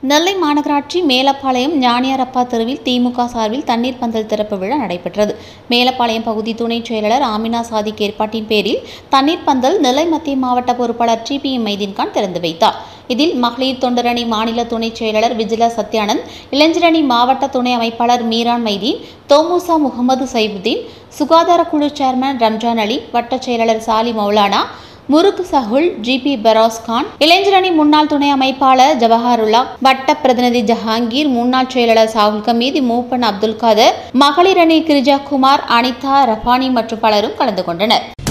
நெல்லை மாநகராட்சி மேலப்பாளையம் ஞானியாரப்பா தெருவில் திமுக சார்பில் தண்ணீர் பந்தல் திறப்பு விழா நடைபெற்றது மேலப்பாளையம் பகுதி துணைச் செயலாளர் ஆமினா சாதிக் ஏற்பாட்டின் பேரில் தண்ணீர் பந்தல் நெல்லை மத்திய மாவட்ட பொறுப்பாளர் டி பி எம் மைதீன்கான் திறந்து வைத்தார் இதில் மகளிர் தொண்டரணி மாநில துணைச் செயலாளர் விஜிலா சத்யானந்த் இளைஞரணி மாவட்ட துணை அமைப்பாளர் மீரான் மைதீன் தோமுசா முகமது சைபுதீன் சுகாதார குழு சேர்மன் ரம்ஜான் அலி வட்டச் செயலாளர் சாலி மௌலானா முருக்கு சஹுல் ஜிபி பெரோஸ் கான் இளைஞரணி முன்னாள் துணை அமைப்பாளர் ஜவஹருல்லா வட்ட பிரதிநிதி ஜஹாங்கீர் முன்னாள் செயலாளர் சாகுல் கமீதி மூப்பன் அப்துல் காதர் மகளிர் அணி கிரிஜா குமார் அனிதா ரஃபானி மற்றும் பலரும் கலந்து கொண்டனர்